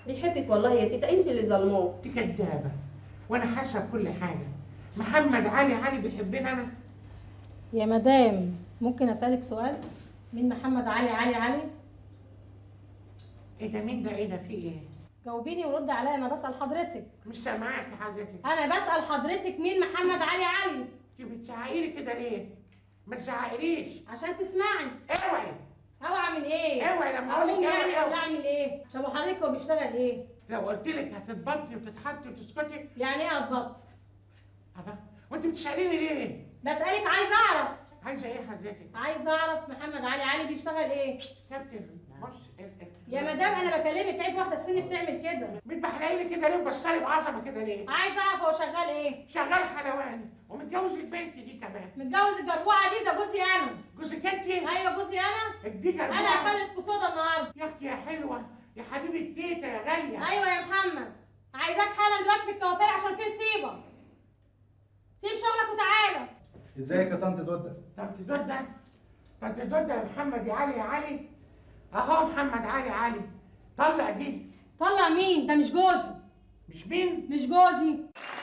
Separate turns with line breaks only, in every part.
بيحبك والله يا تيتا انت اللي ظلماه
دي كدابه وانا حاسه بكل حاجه محمد علي علي بيحبني انا
يا مدام ممكن اسالك سؤال مين محمد علي علي علي
ايه ده مين ده ايه ده في ايه
جاوبيني ورد عليا انا بسال حضرتك
مش سامعاك يا حضرتك
انا بسال حضرتك مين محمد علي علي
انت بتزعقيلي كده ليه ما تزعقليش
عشان تسمعي
اوعي
اوعى من ايه
اوعي لما اقول
اقوم
لك
يعني
اوعي
ولا
اوعي
اعمل ايه طب وحضرتك هو بيشتغل ايه
لو قلت لك هتتبطي وتتحطي وتسكتي
يعني ايه اتبط
الله وانت بتساليني ليه
بسالك عايز اعرف
عايزه ايه حضرتك
عايز اعرف محمد علي علي بيشتغل ايه
كابتن بص ال- ال-
يا مدام انا بكلمك عيب واحده في سني بتعمل كده
بتبحلقيلي كده ليه بصلي بعظمه كده ليه
عايز اعرف هو شغال ايه
شغال حلواني ومتجوز البنت دي كمان
متجوز الجربوعه دي ده جوزي انا
جوزك انت
ايوه جوزي انا
ادي جربوعة.
انا قفلت كسوده النهارده
يا اختي يا حلوه يا حبيبه تيتا يا غاليه
ايوه يا محمد عايزاك حالا دلوقتي في الكوافير عشان في نصيبه سيب شغلك وتعالى
ازيك يا طنط دوده
طنط دوده طنط دوده يا محمد يا علي يا علي اهو محمد علي علي طلق دي
طلق مين ده مش جوزي
مش مين
مش جوزي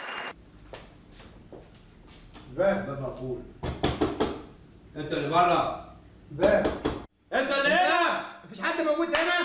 باب
باب مقفول انت اللي بره
باب
انت اللي هنا
مفيش حد موجود هنا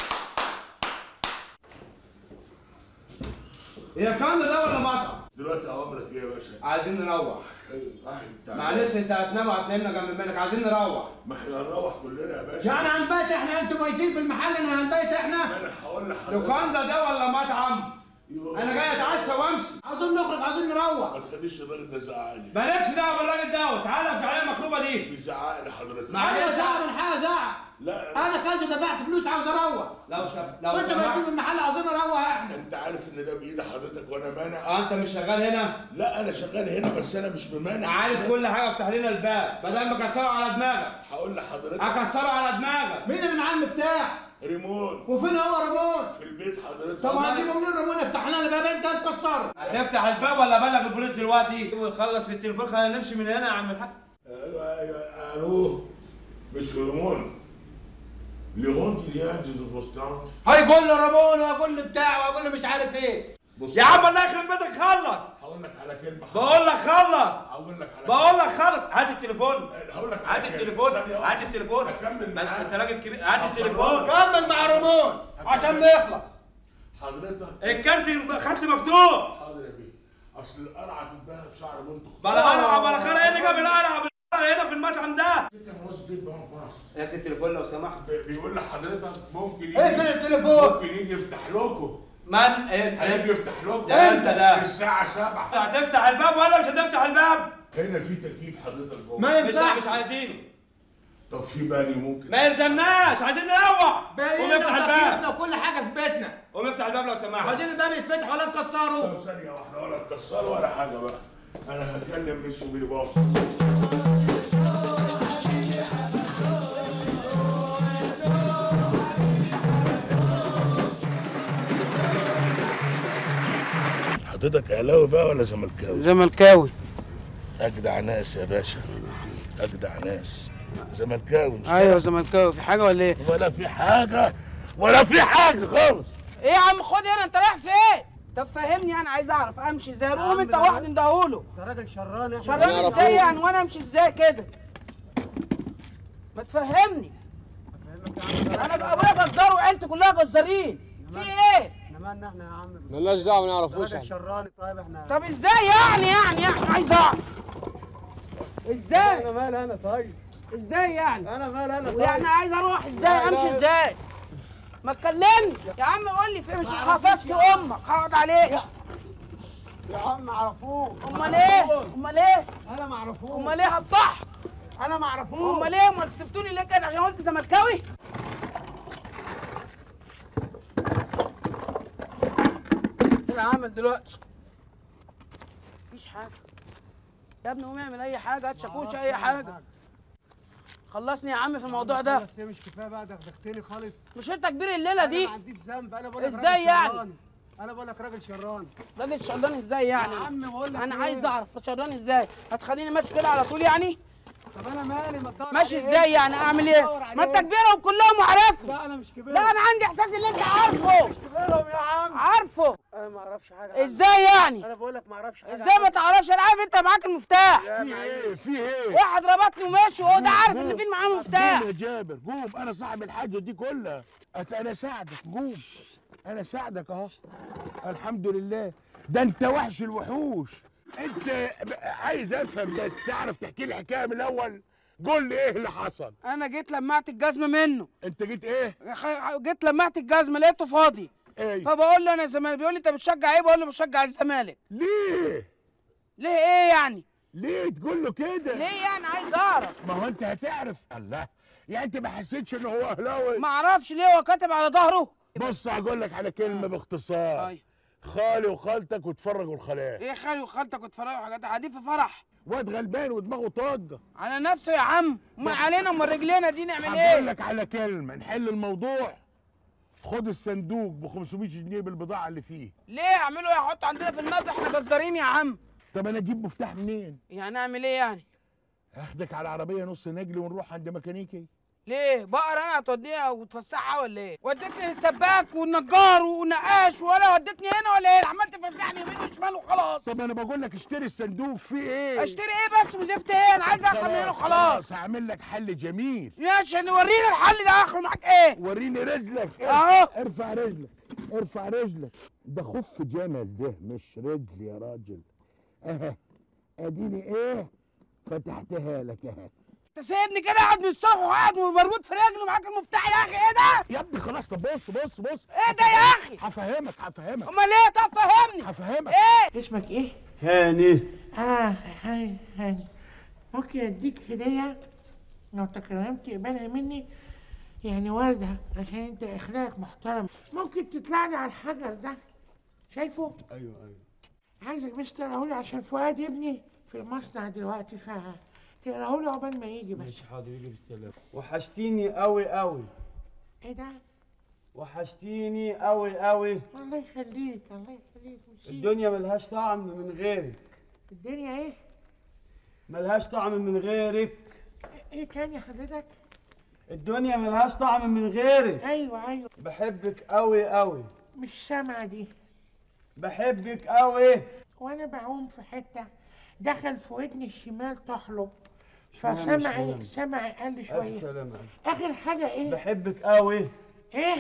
هي كان ده ولا مطعم
دلوقتي اوامرك ايه يا باشا؟
عايزين نروح
آه، انت
معلش انت هتنام وهتنامنا جنب منك عايزين نروح
ما احنا هنروح كلنا يا باشا
يعني هنبات احنا انتوا بايتين في المحل انا هنبات احنا
ما انا هقول لحضرتك
لوكاندا ده ولا مطعم
يوه.
انا جاي اتعشى وامشي
عاوزين نخرج عاوزين نروح
ما تخليش الراجل ده يزعقلي
مالكش دعوه بالراجل ده تعالى في عليه المخروبه دي
بيزعقلي حضرتك
معلش.
انا زعل من حاجه زعل
لا
انا كنت دفعت فلوس عاوز اروح
لو سب... لو
وانت بايتين في
سمحت
المحل عاوزين نروح احنا
انت عارف ان ده بايد حضرتك وانا مانع
اه انت مش شغال هنا
لا انا شغال هنا بس انا مش بمانع
عارف كل حاجه افتح لنا الباب بدل ما اكسره على دماغك
هقول لحضرتك
اكسره على دماغك
مين اللي معاه المفتاح
ريمون
وفين هو ريمون
في البيت حضرتك
طب هتجيبوا منين ريمون يفتح لنا الباب انت هتكسره
هتفتح الباب ولا ابلغ البوليس دلوقتي ويخلص بالتليفون خلينا نمشي من هنا يا عم الحاج
ايوه ايوه الو مش ريمون ليغون دي دي دي بوستانج
هيقول له ريمون وهيقول له بتاع وهيقول له مش عارف ايه
بص
يا عم الله يخرب بيتك خلص
هقول لك على كلمه
بقول لك خلص
هقول لك على
بقول لك خلص هات التليفون
هقول لك على
هات
كلمة.
التليفون
ثانية واحدة.
هات التليفون
هكمل
ما
معاك.
انت راجل كبير هات التليفون
كمل مع ريمون عشان نخلص
حضرتك
الكارت خط مفتوح
حاضر يا بيه اصل القرعه تتباهى بشعر بنت
بلا قرعه بلا خرا ايه اللي جاب القرعه بالقرعة هنا في المطعم ده
كان قصدي بونفاس
هات التليفون لو سمحت
بيقول لحضرتك ممكن يجي
اقفل التليفون
ممكن يجي يفتح لكم
من
هيجي
ايه
يفتح لكم
ده انت ده.
الساعه 7
هتفتح الباب ولا مش هتفتح الباب
هنا في تكييف حضرتك جوه
ما
مش
ينفعش
مش عايزينه
طب في باني ممكن
ما يلزمناش عايزين نروح قوم افتح الباب
بقينا وكل حاجه في بيتنا
قوم افتح الباب لو سمحت
عايزين الباب يتفتح ولا نكسره
طب ثانيه واحده ولا تكسروا ولا حاجه بقى انا هكلم مش ميني باص حضرتك اهلاوي بقى ولا زملكاوي؟
زملكاوي
اجدع ناس يا باشا اجدع ناس زملكاوي مش
ايوه زملكاوي في حاجه ولا ايه؟
ولا في حاجه ولا في حاجه خالص
ايه يا عم خد هنا انت رايح فين؟ طب فهمني انا عايز اعرف امشي ازاي قوم انت واحد ندهوله
ده راجل شران احنا
شراني ازاي يعني وانا امشي ازاي كده؟ ما تفهمني انا بقى ابويا جزار وعيلتي كلها جزارين في ايه؟
مالنا احنا يا عم
ملناش دعوه ما نعرفوش
راجل شراني طيب احنا
طب ازاي يعني يعني يعني عايز اعرف ازاي؟
انا مال انا طيب
ازاي يعني؟
انا مال انا
يعني عايز اروح ازاي امشي ازاي؟ ما تكلمني يا عم قول لي فين مش حفظت امك هقعد عليك
يا عم عرفوه
امال ايه؟ امال ايه؟
انا ما اعرفوش
امال ايه هتضحك؟
انا ما اعرفوش
امال ايه امال كسبتوني ليه كده عشان قلت زملكاوي؟ ايه العمل دلوقتي؟ مفيش حاجة يا ابني قوم اعمل أي حاجة هات شاكوش أي حاجة خلصني يا عم في الموضوع ده
بس هي مش كفايه بقى دغدغتني خالص
مش أنت كبير الليلة
انا
دي
ما عنديش ذنب انا بقول لك
إزاي
راجل
يعني؟
شراني. انا بقول لك راجل شراني
راجل شغلان ازاي يعني؟
يا عم بقول لك
أنا
إيه؟
عايز أعرف شغلان ازاي؟ هتخليني ماشي كده على طول يعني؟
طب انا مالي ما تدور
ماشي
عليه
ازاي
إيه؟
يعني اعمل
تدور
ايه؟
عليه
ما انت
إيه؟
كبيرهم كلهم وعارفهم
لا انا مش كبير
لا انا عندي احساس اللي انت عارفه
كبيرهم
انا ما اعرفش حاجه عنه.
ازاي يعني
انا بقول لك ما اعرفش حاجه
ازاي ما تعرفش انا عارف انت معاك المفتاح
في ايه في ايه
واحد ربطني وماشي وهو ده عارف ان فين معاه مفتاح
قوم يا جابر قوم انا صاحب الحاجه دي كلها أت- انا ساعدك قوم انا ساعدك اهو الحمد لله ده انت وحش الوحوش انت ب- عايز افهم بس تعرف تحكي لي الحكايه من الاول قول لي ايه اللي حصل
انا جيت لمعت الجزمه منه
انت جيت ايه
خ- جيت لمعت الجزمه لقيته فاضي
ايه
فبقول له انا زمالك بيقول لي انت بتشجع ايه بقول له بشجع الزمالك
ليه
ليه ايه يعني
ليه تقول له كده
ليه يعني عايز اعرف
ما هو انت هتعرف الله يعني انت ما حسيتش ان هو اهلاوي
ما اعرفش ليه هو كاتب على ظهره
بص هقول لك على كلمه باختصار
أيوة.
خالي وخالتك وتفرجوا الخلايا
ايه خالي وخالتك واتفرجوا وحاجات دي في فرح
واد غلبان ودماغه طاقه
على نفسه يا عم امال علينا امال رجلينا دي نعمل
هقول
ايه
لك على كلمه نحل الموضوع خد الصندوق ب 500 جنيه بالبضاعه اللي فيه
ليه اعملوا ايه احط عندنا في المطبخ احنا جزارين يا عم
طب انا اجيب مفتاح منين
يعني اعمل ايه يعني
اخدك على عربيه نص نجل ونروح عند ميكانيكي
ليه بقر انا هتوديها وتفسحها ولا ايه وديتني للسباك والنجار ونقاش ولا وديتني هنا ولا ايه عمال تفسحني يمين وشمال وخلاص
طب انا بقول لك اشتري الصندوق فيه ايه
اشتري ايه بس وزفت ايه انا عايز اخرج من هنا وخلاص
هعمل لك حل جميل
ماشي وريني الحل ده اخر معاك ايه
وريني رجلك
اهو
ارفع رجلك ارفع رجلك ده خف جمل ده مش رجل يا راجل اها اديني ايه فتحتها لك اها
انت سايبني كده قاعد من الصبح وقاعد مربوط في رجلي ومعاك المفتاح يا اخي ايه ده
يا ابني خلاص طب بص بص بص
ايه ده يا اخي
هفهمك هفهمك
امال ايه طب فهمني
هفهمك
ايه
اسمك ايه؟
هاني
اه هاني هاني ممكن اديك هدية لو تكرمت تقبلها مني يعني وردة عشان انت اخلاقك محترم ممكن تطلع لي على الحجر ده شايفه؟
ايوه ايوه
عايزك بس تقراهولي عشان فؤاد ابني في المصنع دلوقتي ف تقراهولي عقبال ما يجي بس
ماشي حاضر يجي بالسلامه وحشتيني قوي قوي
ايه ده؟
وحشتيني قوي قوي
الله يخليك الله يخليك ميرسي.
الدنيا ملهاش طعم من غيرك
الدنيا ايه؟
ملهاش طعم من غيرك
ايه تاني حضرتك؟
الدنيا ملهاش طعم من غيرك
ايوه ايوه
بحبك قوي قوي
مش سامعة دي
بحبك قوي
وانا بعوم في حته دخل في ودني الشمال تحلب
اشمعنى
فسمعي
اشمعنى؟
سمعي قل
الف
شويه
سلامه
اخر حاجه ايه
بحبك قوي
ايه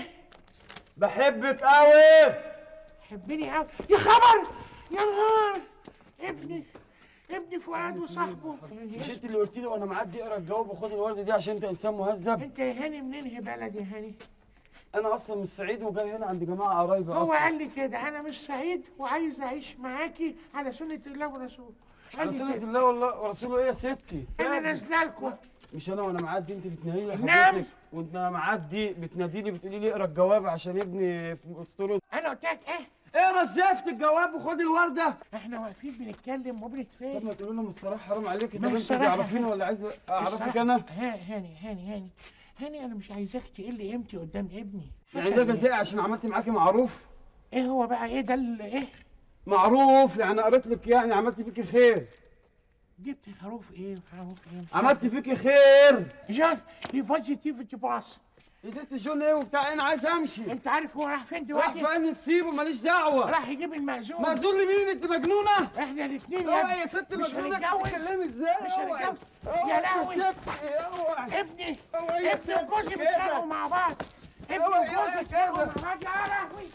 بحبك قوي
حبني قوي يا خبر يا نهار ابني ابني فؤاد وصاحبه
مش انت اللي قلت لي وانا معدي اقرا الجواب وخد الورده دي عشان انت انسان مهذب
انت يا هاني منين بلد يا هاني
انا اصلا من الصعيد وجاي هنا عند جماعه قرايبي
هو
اصلا
قال لي كده انا مش سعيد وعايز اعيش معاكي على سنه الله ورسوله قال
على
لي
سنه
كده.
الله والله ورسوله ايه يا ستي
انا نازله لكم
مش انا وانا معدي انت بتنادي لي
نعم.
حضرتك وانت معدي بتنادي لي بتقولي لي اقرا الجواب عشان ابني في اسطوره
انا قلت لك ايه
اقرا زفت الجواب وخد الورده
احنا واقفين بنتكلم
طب
وبنتفاهم
ما تقول لهم الصراحه حرام عليكي
ما
طب انت
الصراحة-
تعرفيني ولا عايز اعرفك
الصراحة-
انا
ها هاني هاني هاني هاني انا مش عايزاك تقل قيمتي قدام ابني
يعني ده جزاء عشان عملت معاكي معروف
ايه هو بقى ايه ده ال- ايه
معروف يعني قريت لك يعني عملت فيكي خير
جبت خروف ايه وخروف ايه
عملت فيكي خير
جون دي بوزيتيف باص
يا ست جون ايه وبتاع انا عايز امشي
انت عارف هو راح فين
راح
دلوقتي
فين تسيبه ماليش دعوه
راح يجيب المأذون
مأذون لمين انت مجنونه
احنا الاثنين
اوعي يا ست
مش
مجنونه
هنتجوز
بتتكلمي ازاي
مش
اوعي.
هنتجوز
اوعي
يا لهوي
ست اوعي
ابني
اوعي يا
ابني
ست
وجوزي
كده.
بيتخانقوا مع بعض ابني
اوعي يا
وجوزي
كده.
بيتخانقوا مع بعض يا لهوي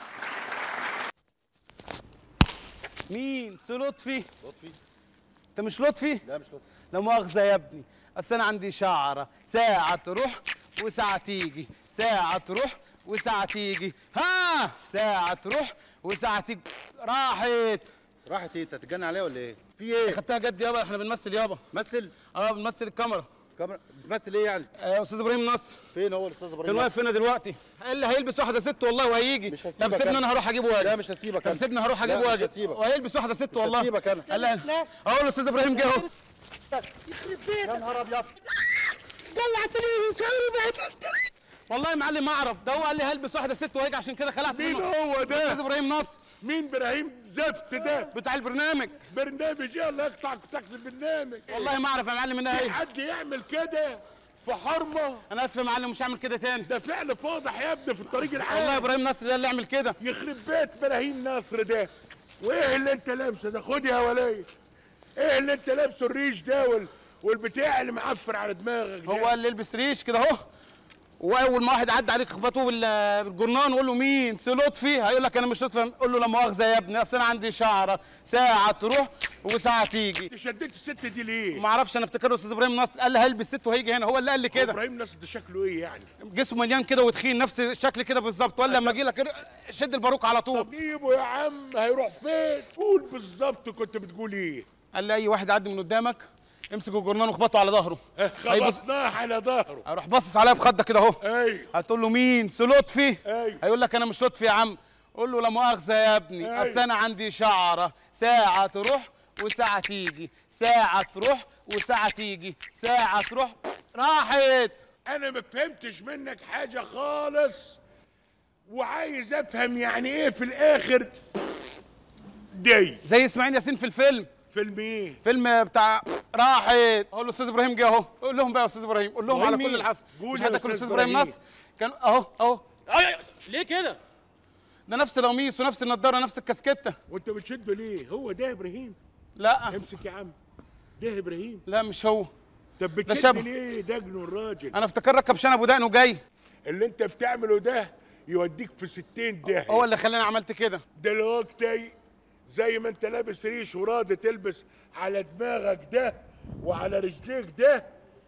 مين سي لطفي لطفي انت مش لطفي
لا مش لطفي
لا مؤاخذه يا ابني اصل انا عندي شعره ساعه تروح وساعه تيجي ساعه تروح وساعه تيجي ها ساعه تروح وساعه تيجي راحت
راحت ايه انت هتتجنن عليها ولا ايه؟ في ايه؟
خدتها جد يابا احنا بنمثل يابا
مثل
اه بنمثل الكاميرا
كاميرا بتمثل ايه يعني؟
آه استاذ ابراهيم نصر
فين هو الاستاذ ابراهيم؟
كان واقف هنا دلوقتي قال لي هيلبس واحده ست والله وهيجي
مش هسيبك
طب سيبني
أنا.
انا هروح اجيبه واجي
لا مش هسيبك
طب
أنا.
سيبني هروح
لا،
اجيبه
مش
واجي
هسيبك.
وهيلبس واحده ست والله
هسيبك أنا.
قال لي اهو الاستاذ ابراهيم جه اهو
يا نهار ابيض
والله يا معلم ما اعرف ده هو قال لي هلبس واحده ست وهيجي عشان كده خلعت
مين
منه.
هو ده؟
الاستاذ ابراهيم نصر
مين ابراهيم زفت ده
بتاع البرنامج
برنامج يلا اقطع كتاك البرنامج
والله ما اعرف يا معلم انها
في
ايه
حد يعمل كده في حرمه
انا اسف يا معلم مش هعمل كده تاني
ده فعل فاضح يا ابني في الطريق العام
والله ابراهيم نصر ده اللي يعمل كده
يخرب بيت براهيم نصر ده وايه اللي انت لابسه ده خد يا ولي ايه اللي انت لابسه الريش ده وال... والبتاع اللي معفر على دماغك ده
هو اللي يلبس ريش كده اهو واول ما واحد عدى عليك خبطوه بال- بالجرنان وقول له مين سي لطفي هيقول لك انا مش لطفي قول له لا مؤاخذه يا ابني اصل انا عندي شعره ساعه تروح وساعه تيجي
انت شديت الست دي ليه
ما اعرفش انا افتكره استاذ ابراهيم نصر قال لي هلبس ست وهيجي هنا هو اللي قال لي كده
ابراهيم نصر ده شكله ايه يعني
جسمه مليان كده وتخين نفس الشكل كده بالظبط ولا لما اجي لك شد الباروك على طول
طب جيبه يا عم هيروح فين قول بالظبط كنت بتقول ايه
قال لي اي واحد يعدي من قدامك امسك الجرنان واخبطه على ظهره هيبص
خبطناه على ظهره
هروح باصص عليا بخدك كده اهو
ايوه
هتقول له مين سي لطفي
ايوه
هيقول لك انا مش لطفي يا عم قول له لا مؤاخذه يا ابني
أيوة.
اصل انا عندي شعره ساعه تروح وساعه تيجي ساعه تروح وساعه تيجي ساعه تروح راحت
انا ما فهمتش منك حاجه خالص وعايز افهم يعني ايه في الاخر دي
زي اسماعيل ياسين في الفيلم
فيلم ايه
فيلم بتاع راحت اقول له استاذ ابراهيم جه اهو قول لهم بقى يا استاذ ابراهيم قول لهم
إبراهيم
على كل
مين؟
اللي حصل
قول
مش
يا
هتاكل
أستاذ
استاذ ابراهيم
إبراهيم.
نصر كان اهو اهو
ليه كده
ده نفس القميص ونفس النضاره نفس الكاسكته
وانت بتشده ليه هو ده ابراهيم
لا
امسك يا عم ده ابراهيم
لا مش هو
طب
ده
بتشد
شبه.
ليه دجنه الراجل
انا افتكر ركب شنب ودقنه جاي
اللي انت بتعمله ده يوديك في ستين ده
هو اللي خلاني عملت كده
دلوقتي زي ما انت لابس ريش وراضي تلبس على دماغك ده وعلى رجليك ده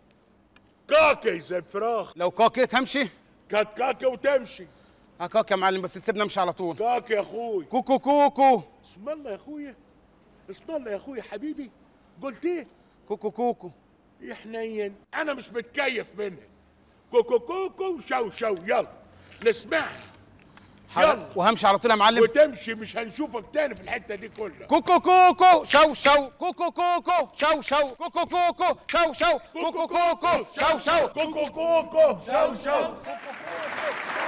كاكي زي الفراخ
لو كاكيت همشي
كات كاكي وتمشي
اه كاكي يا معلم بس تسيبني امشي على طول
كاكي يا اخوي
كوكو كوكو
اسم الله يا اخويا اسم الله يا اخويا حبيبي قلت ايه
كوكو كوكو
يا حنين انا مش متكيف منها كوكو كوكو شو شو يلا نسمعها يلا
وهمشي على طول يا معلم
وتمشي مش هنشوفك تاني في الحته دي كلها
كوكو كوكو شو شو كوكو كوكو شو شو كوكو كوكو شو شو كوكو كوكو شو شو
كوكو كوكو شو شو